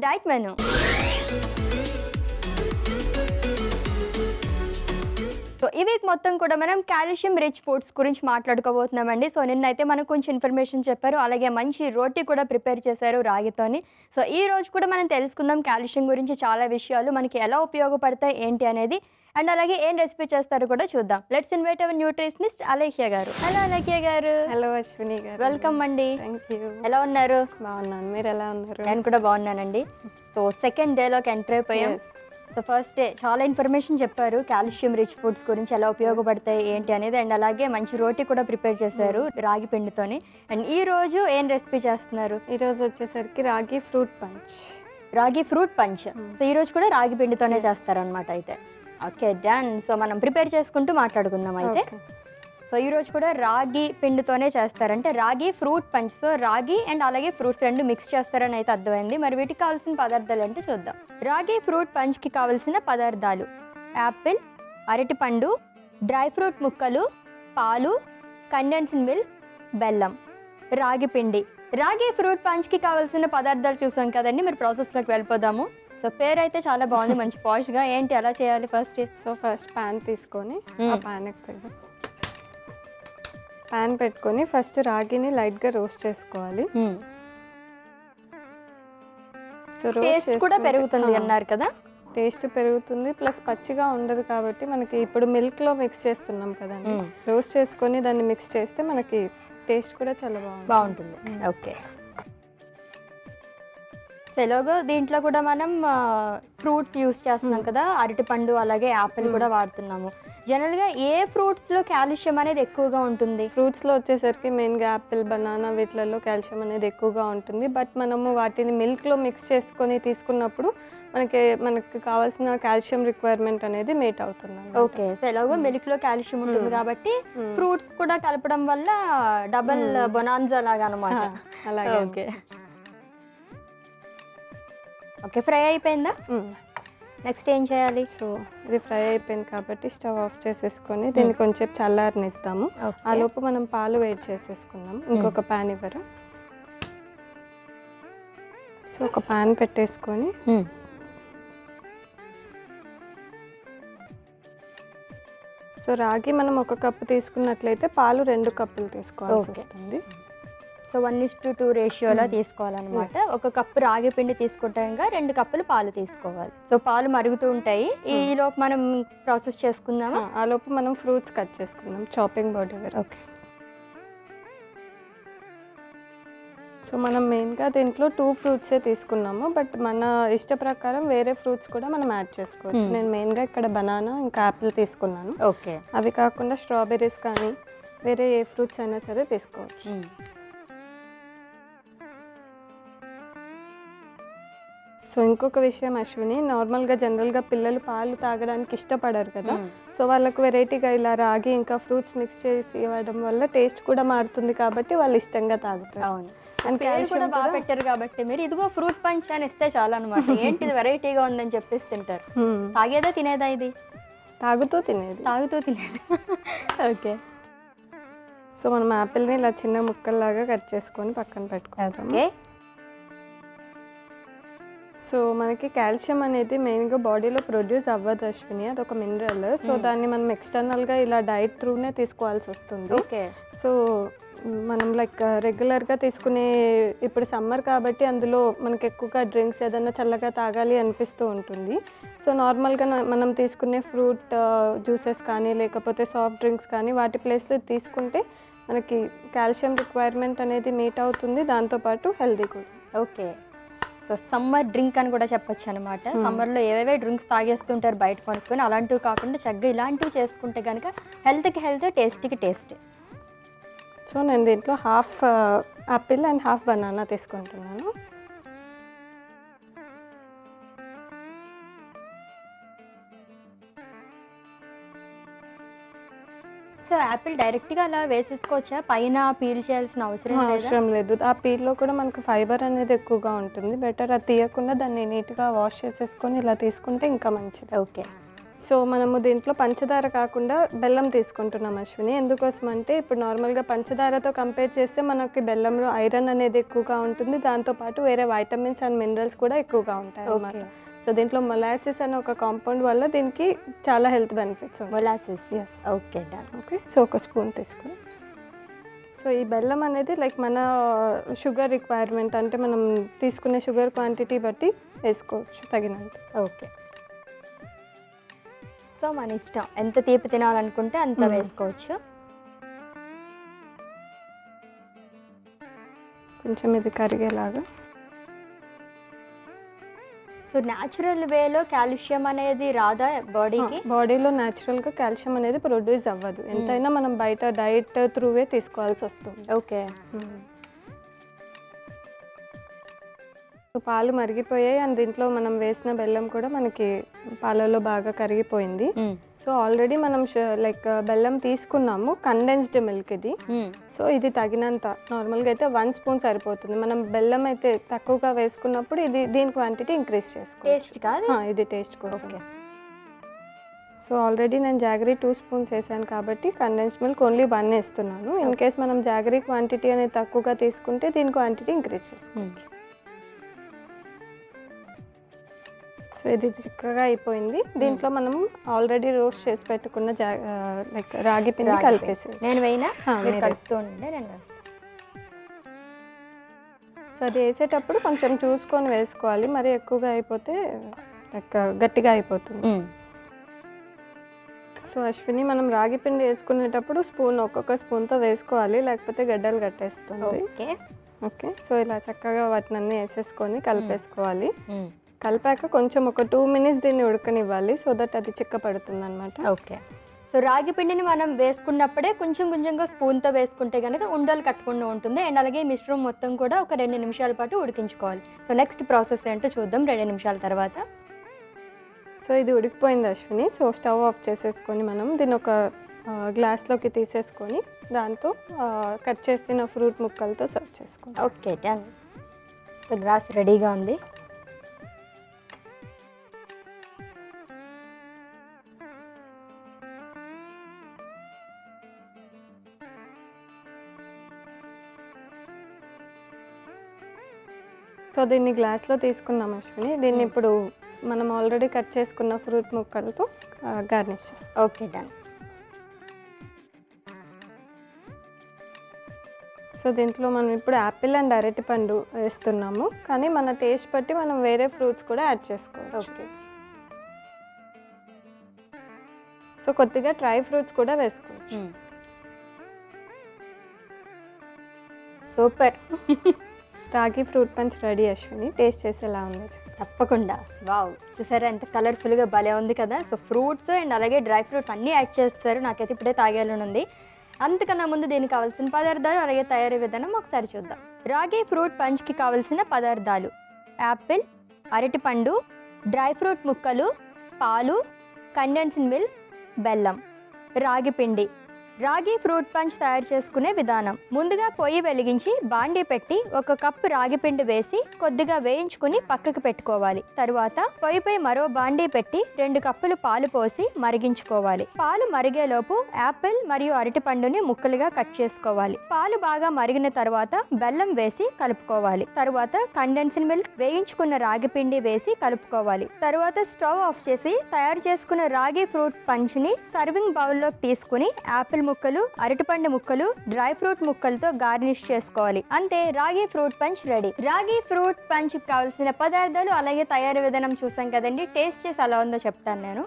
Diet menu so ఈ week మొత్తం కూడా మనం కాల్షియం రిచ్ ఫుడ్స్ గురించి మాట్లాడుకోబోతున్నామండి సో నిన్నైతే మనకు కొంచెం ఇన్ఫర్మేషన్ చెప్పారు అలాగే మంచి రోటీ కూడా ప్రిపేర్ చేశారు రాగితోని సో ఈ రోజు కూడా మనం తెలుసుకుందాం కాల్షియం గురించి చాలా విషయాలు మనకి ఎలా ఉపయోగపడతాయి ఏంటి అనేది అండ్ అలాగే ఏం రెసిపీ చేస్తారో కూడా చూద్దాం let's invite our nutritionist Alekhya garu hello Alekhya garu hello Ashwini గారు వెల్కమ్ అండి థ్యాంక్ యూ ఎలా ఉన్నారు బాగున్నాను మీరు ఎలా ఉన్నారు నేను కూడా బాగున్నానండి సో సెకండ్ డేలోకి ఎంటర్ అయిపోయాం Yes. సో ఫస్ట్ డే చాలా ఇన్ఫర్మేషన్ చెప్పారు కాల్షియం రిచ్ ఫుడ్స్ గురించి ఎలా ఉపయోగపడతాయి ఏంటి అనేది అండ్ అలాగే మంచి రోటీ కూడా ప్రిపేర్ చేశారు రాగి పిండితోని అండ్ ఈ రోజు ఏం రెసిపీ చేస్తున్నారు ఈరోజు వచ్చేసరికి ragi fruit punch ragi fruit punch so ఈ రోజు కూడా రాగి పిండితోనే చేస్తారనమాట అయితే ఓకే డన్ సో మనం ప్రిపేర్ చేసుకుంటూ మాట్లాడుకుందాం అయితే సో ఈ రోజు కూడా రాగి పిండితోనే చేస్తారంటే ragi fruit punch so ragi and అలాగే ఫ్రూట్స్ రెండు మిక్స్ చేస్తారని అయితే అర్థమైంది మరి వీటికి కావాల్సిన పదార్థాలు ఏంటో చూద్దాం రాగి ఫ్రూట్ పంచ్కి కావాల్సిన పదార్థాలు యాపిల్ అరటిపండు డ్రై ఫ్రూట్ ముక్కలు పాలు కండెన్స్డ్ మిల్క్ బెల్లం రాగి పిండి రాగి ఫ్రూట్ పంచ్కి కావాల్సిన పదార్థాలు చూసాం కదండి మరి ప్రాసెస్లోకి వెళ్ళిపోదాము సో పేరు అయితే చాలా బాగుంది మంచి పాష్గా ఏంటి ఎలా చేయాలి ఫస్ట్ సో ఫస్ట్ ప్యాన్ తీసుకొని ఆ Mm. ప్యాన్ ప్యాన్ పెట్టుకొని ఫస్ట్ రాగిని లైట్గా రోస్ట్ చేసుకోవాలి సో టేస్ట్ కూడా పెరుగుతుంది అన్నారు కదా టేస్ట్ పెరుగుతుంది ప్లస్ పచ్చిగా ఉండదు కాబట్టి మనకి ఇప్పుడు మిల్క్లో మిక్స్ చేస్తున్నాం కదండి Mm. రోస్ట్ చేసుకొని దాన్ని మిక్స్ చేస్తే మనకి టేస్ట్ కూడా చాలా బాగుంది బాగుంటుంది ఓకే ఎలాగో దీంట్లో కూడా మనం ఫ్రూట్స్ యూస్ చేస్తున్నాం కదా అరటిపండు అలాగే యాపిల్ కూడా వాడుతున్నాము జనరల్గా ఏ ఫ్రూట్స్లో కాల్షియం అనేది ఎక్కువగా ఉంటుంది ఫ్రూట్స్లో వచ్చేసరికి మెయిన్గా యాపిల్ బనానా వీటిలలో కాల్షియం అనేది ఎక్కువగా ఉంటుంది బట్ మనము వాటిని మిల్క్లో మిక్స్ చేసుకొని తీసుకున్నప్పుడు మనకి మనకి కావాల్సిన కాల్షియం రిక్వైర్మెంట్ అనేది మీట్ అవుతుంది ఓకే సో ఎలాగో మిల్క్ లో కాల్షియం ఉంటుంది Hmm. కాబట్టి Hmm. ఫ్రూట్స్ కూడా కలపడం వల్ల డబల్ Hmm. బొనాన్జా లాగా అనమాట అలాగే ఓకే ఓకే ఫ్రై అయిపోయిందా నెక్స్ట్ ఏం చేయాలి సో ఇది ఫ్రై అయిపోయింది కాబట్టి స్టవ్ ఆఫ్ చేసేసుకొని దీన్ని కొంచెం చల్లారనిస్తాము ఆ లోపు మనం పాలు వేడి చేసేసుకుందాం ఇంకొక ప్యాన్ ఇవ్వరు సో ఒక ప్యాన్ పెట్టేసుకొని Hmm. సో రాగి మనం ఒక కప్పు తీసుకున్నట్లయితే పాలు రెండు కప్పులు తీసుకోవాల్సి Okay. వస్తుంది so one is to two రేషియోలో తీసుకోవాలన్నమాట ఒక కప్పు రాగి పిండి తీసుకుంటాక రెండు కప్పులు పాలు తీసుకోవాలి సో పాలు మరుగుతూ ఉంటాయి ఈ లోపు మనం ప్రాసెస్ చేసుకుందామా ఆ, ఆ లోపు మనం ఫ్రూట్స్ కట్ చేసుకుందాం చాపింగ్ బోర్డ్ దగ్గర ఓకే సో మనం మెయిన్గా దీంట్లో టూ ఫ్రూట్సే తీసుకున్నాము బట్ మన ఇష్ట ప్రకారం వేరే ఫ్రూట్స్ కూడా మనం యాడ్ చేసుకోవచ్చు Hmm. నేను మెయిన్గా ఇక్కడ బనానా ఇంకా యాపిల్ తీసుకున్నాను ఓకే అవి కాకుండా స్ట్రాబెర్రీస్ కానీ వేరే ఏ ఫ్రూట్స్ అయినా సరే తీసుకోవచ్చు సో ఇంకొక విషయం అశ్విని నార్మల్గా జనరల్గా పిల్లలు పాలు తాగడానికి ఇష్టపడరు కదా సో వాళ్ళకు వెరైటీగా ఇలా రాగి ఇంకా ఫ్రూట్స్ మిక్స్ చేసి ఇవ్వడం వల్ల టేస్ట్ కూడా మారుతుంది కాబట్టి వాళ్ళు ఇష్టంగా తాగుతారు అవును అండ్ పేరు calcium కూడా బాగా కూడా- పెట్టారు కాబట్టి మీరు ఇదిగో ఫ్రూట్ పంచ్ అని ఇస్తే చాలు అనమాట ఏంటిది వెరైటీగా ఉందని చెప్పేసి తింటారు Hmm. తాగేదా తినేదా ఇది తాగుతూ తినేది తాగుతూ తినేది ఓకే సో మనం యాపిల్ని ఇలా చిన్న ముక్కల్లాగా కట్ చేసుకొని పక్కన పెట్టుకుంటాం ఓకే సో మనకి కాల్షియం అనేది మెయిన్గా బాడీలో ప్రొడ్యూస్ అవ్వదు అశ్విని అదొక మినరల్ సో దాన్ని మనం ఎక్స్టర్నల్గా ఇలా డైట్ త్రూనే తీసుకోవాల్సి వస్తుంది ఓకే సో మనం లైక్ రెగ్యులర్గా తీసుకునే ఇప్పుడు సమ్మర్ కాబట్టి అందులో మనకి ఎక్కువగా డ్రింక్స్ ఏదైనా చల్లగా తాగాలి అనిపిస్తూ ఉంటుంది సో నార్మల్గా మనం తీసుకునే ఫ్రూట్ జ్యూసెస్ కానీ లేకపోతే సాఫ్ట్ డ్రింక్స్ కానీ వాటి ప్లేస్లో తీసుకుంటే మనకి కాల్షియం రిక్వైర్మెంట్ అనేది మీట్ అవుతుంది దాంతోపాటు హెల్దీ కూడా ఓకే సో సమ్మర్ డ్రింక్ అని కూడా చెప్పొచ్చు అనమాట సమ్మర్లో ఏవేవే డ్రింక్స్ తాగేస్తుంటారు బయట కొనుక్కొని అలాంటివి కాకుండా చక్కగా ఇలాంటివి చేసుకుంటే కనుక హెల్త్కి హెల్త్ టేస్ట్కి టేస్ట్ సో నేను దీంట్లో half apple and half banana తీసుకుంటున్నాను సో యాపిల్ డైరెక్ట్గా అలా వేసేసుకోవచ్చా పైన పీల్ చేయాల్సిన అవసరం లేదా అవసరం లేదు ఆ పీల్లో కూడా మనకు ఫైబర్ అనేది ఎక్కువగా ఉంటుంది బెటర్ అది తీయకుండా దాన్ని నీట్గా వాష్ చేసేసుకొని ఇలా తీసుకుంటే ఇంకా మంచిది ఓకే సో మనము దీంట్లో పంచదార కాకుండా బెల్లం తీసుకుంటున్నాం అశ్విని ఎందుకోసం అంటే ఇప్పుడు నార్మల్గా పంచదారతో కంపేర్ చేస్తే మనకి బెల్లంలో ఐరన్ అనేది ఎక్కువగా ఉంటుంది దాంతోపాటు వేరే వైటమిన్స్ అండ్ మినరల్స్ కూడా ఎక్కువగా ఉంటాయి అన్నమాట Okay. సో దీంట్లో మొలాసిస్ అనే ఒక కాంపౌండ్ వల్ల దీనికి చాలా హెల్త్ బెనిఫిట్స్ ఉంటాయి molasses yes okay done okay so ఒక స్పూన్ తీసుకుని సో ఈ బెల్లం అనేది లైక్ మన షుగర్ రిక్వైర్మెంట్ అంటే మనం తీసుకునే షుగర్ క్వాంటిటీ బట్టి వేసుకోవచ్చు తగినంత ఓకే సో మన ఇష్టం ఎంత తీపి తినాలనుకుంటే అంత మ్మ్. వేసుకోవచ్చు కొంచెం ఇది కరిగేలాగా సో న్యాచురల్ వేలో కాల్షియం అనేది రాదా బాడీకి బాడీలో న్యాచురల్గా కాల్షియం అనేది ప్రొడ్యూస్ అవ్వదు ఎంతైనా మనం బయట డైట్ త్రూవే తీసుకోవాల్సి వస్తుంది ఓకే సో పాలు మరిగిపోయాయి అండ్ దీంట్లో మనం వేసిన బెల్లం కూడా మనకి పాలలో బాగా కరిగిపోయింది సో ఆల్రెడీ మనం లైక్ బెల్లం తీసుకున్నాము కండెన్స్డ్ మిల్క్ ఇది సో ఇది తగినంత నార్మల్గా అయితే వన్ స్పూన్ సరిపోతుంది మనం బెల్లం అయితే తక్కువగా వేసుకున్నప్పుడు ఇది దీని క్వాంటిటీ ఇంక్రీజ్ చేసుకోవచ్చు టేస్ట్ కాదు ఆ, ఇది టేస్ట్ కోసం ఓకే సో ఆల్రెడీ నేను జాగరీ టూ స్పూన్స్ వేసాను కాబట్టి కండెన్స్ మిల్క్ ఓన్లీ వన్ వేస్తున్నాను ఇన్ కేస్ మనం జాగరీ క్వాంటిటీ అనేది తక్కువగా తీసుకుంటే దీని క్వాంటిటీ ఇంక్రీజ్ చేసుకోవచ్చు సో ఇది చిక్కగా అయిపోయింది దీంట్లో మనం ఆల్రెడీ రోస్ట్ చేసి పెట్టుకున్న జా లైక్ రాగి పిండి రాగి కలిపేసి నేను వేయినా ఆ, మీరు మీరు కలుపుతూ ఉండే నేను వేస్తాను సో అది వేసేటప్పుడు కొంచెం చూసుకొని వేసుకోవాలి మరి ఎక్కువగా అయిపోతే లైక్ గట్టిగా అయిపోతుంది సో అశ్విని మనం రాగి పిండి వేసుకునేటప్పుడు స్పూన్ ఒక్కొక్క స్పూన్తో వేసుకోవాలి లేకపోతే గడ్డలు కట్టేస్తుంది ఓకే ఓకే సో ఇలా చక్కగా వాటిని అన్నీ వేసేసుకొని కలిపేసుకోవాలి కలిపాక కొంచెం ఒక టూ మినిట్స్ దీన్ని ఉడకనివ్వాలి సో దట్ అది చిక్క పడుతుంది అనమాట ఓకే సో రాగి పిండిని మనం వేసుకున్నప్పుడే కొంచెం కొంచెంగా స్పూన్తో వేసుకుంటే కనుక ఉండలు కట్టకుండా ఉంటుంది అండ్ అలాగే ఈ మిశ్రమం మొత్తం కూడా ఒక రెండు నిమిషాల పాటు ఉడికించుకోవాలి సో నెక్స్ట్ ప్రాసెస్ ఏంటో చూద్దాం రెండు నిమిషాల తర్వాత సో ఇది ఉడికిపోయింది అశ్విని సో స్టవ్ ఆఫ్ చేసేసుకొని మనం దీన్ని ఒక ఆ, గ్లాస్లోకి తీసేసుకొని దాంతో ఆ, కట్ చేసిన ఫ్రూట్ ముక్కలతో సర్వ్ చేసుకోండి ఓకే డన్ సో గ్లాస్ రెడీగా ఉంది సో దీన్ని గ్లాస్లో తీసుకున్నాం అశ్విని దీన్ని ఇప్పుడు మనం ఆల్రెడీ కట్ చేసుకున్న ఫ్రూట్ ముక్కలతో గార్నిష్ చేసుకోండి ఓకే డన్ సో దీంట్లో మనం ఇప్పుడు యాపిల్ అండ్ అరటిపండు వేస్తున్నాము కానీ మన టేస్ట్ బట్టి మనం వేరే ఫ్రూట్స్ కూడా యాడ్ చేసుకోవచ్చు ఓకే సో కొద్దిగా డ్రై ఫ్రూట్స్ కూడా వేసుకోవచ్చు super ragi fruit punch ready Ashwini taste చేసి ఎలా ఉంది చెప్పు. తప్పకుండా వావ్ చూసారా ఎంత కలర్ఫుల్గా భలే ఉంది కదా సో ఫ్రూట్స్ అండ్ అలాగే డ్రై ఫ్రూట్స్ అన్నీ యాడ్ చేస్తారు నాకైతే ఇప్పుడే తాగేయాలని ఉంది అంతకన్నా ముందు దీనికి కావాల్సిన పదార్థాలు అలాగే తయారీ విధానం ఒకసారి చూద్దాం రాగి ఫ్రూట్ పంచ్కి కావాల్సిన పదార్థాలు యాపిల్ అరటిపండు డ్రై ఫ్రూట్ ముక్కలు పాలు కండెన్స్డ్ మిల్క్ బెల్లం రాగి పిండి రాగి ఫ్రూట్ పంచ్ తయారు చేసుకునే విధానం ముందుగా పొయ్యి వెలిగించి బాండీ పెట్టి ఒక కప్పు రాగి పిండి వేసి కొద్దిగా వేయించుకుని పక్కకు పెట్టుకోవాలి తరువాత పొయ్యిపై మరో బాండీ పెట్టి రెండు కప్పులు పాలు పోసి మరిగించుకోవాలి పాలు మరిగేలోపు యాపిల్ మరియు అరటిపండుని ముక్కలుగా కట్ చేసుకోవాలి పాలు బాగా మరిగిన తర్వాత బెల్లం వేసి కలుపుకోవాలి తరువాత కండెన్స్డ్ మిల్క్ వేయించుకున్న రాగి పిండి వేసి కలుపుకోవాలి తరువాత స్టవ్ ఆఫ్ చేసి తయారు చేసుకున్న రాగి ఫ్రూట్ పంచ్ని సర్వింగ్ బౌల్లోకి తీసుకుని యాపిల్ ముక్కలు అరటిపండు ముక్కలు డ్రై ఫ్రూట్ ముక్కలతో గార్నిష్ చేసుకోవాలి అంతే ragi fruit punch ready ragi fruit punch కావాల్సిన పదార్థాలు అలాగే తయారీ విధానం చూసాం కదండి టేస్ట్ చేసి ఎలా ఉందో చెప్తాను నేను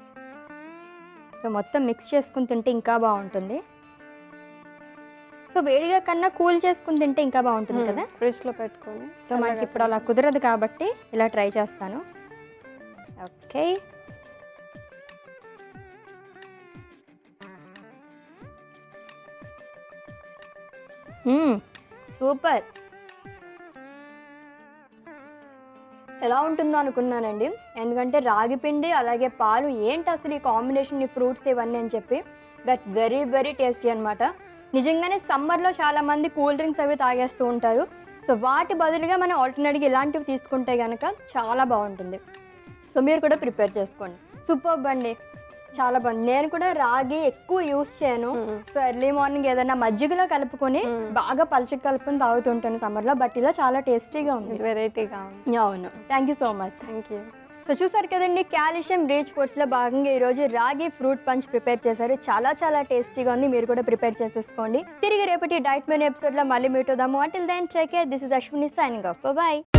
సో మొత్తం మిక్స్ చేసుకుని తింటే ఇంకా బాగుంటుంది సో వేడిగా కన్నా కూల్ చేసుకుని తింటే ఇంకా బాగుంటుంది కదా ఫ్రిడ్జ్లో పెట్టుకొని సో మనకి ఇప్పుడు అలా కుదరదు కాబట్టి ఇలా ట్రై చేస్తాను ఓకే సూపర్ ఎలా ఉంటుందో అనుకున్నానండి ఎందుకంటే రాగి పిండి అలాగే పాలు ఏంటి అసలు ఈ కాంబినేషన్ ఈ ఫ్రూట్స్ ఇవన్నీ అని చెప్పి దట్ వెరీ వెరీ టేస్టీ అనమాట నిజంగానే సమ్మర్లో చాలామంది కూల్ డ్రింక్స్ అవి తాగేస్తూ ఉంటారు సో వాటి బదులుగా మనం ఆల్టర్నేట్గా ఇలాంటివి తీసుకుంటే కనుక చాలా బాగుంటుంది సో మీరు కూడా ప్రిపేర్ చేసుకోండి సూపర్ అండి చాలా బాగుంది నేను కూడా రాగి ఎక్కువ యూస్ చేయను సో ఎర్లీ మార్నింగ్ ఏదైనా మజ్జిగలో కలుపుకొని బాగా పలుచగా కలుపుకొని తాగుతుంటాను సమ్మర్లో బట్ ఇలా చాలా టేస్టీగా ఉంది వెరైటీగా ఉంది అవును thank you so much thank you so చూసారు కదండి కాల్షియం రీచ్ ఫుడ్స్లో భాగంగా ఈరోజు రాగి ఫ్రూట్ పంచ్ ప్రిపేర్ చేశారు చాలా చాలా టేస్టీగా ఉంది మీరు కూడా ప్రిపేర్ చేసేసుకోండి తిరిగి రేపటి డైట్ మెనూ ఎపిసోడ్లో మళ్ళీ మీట్ అవుదాము until then check this is Ashwini signing off bye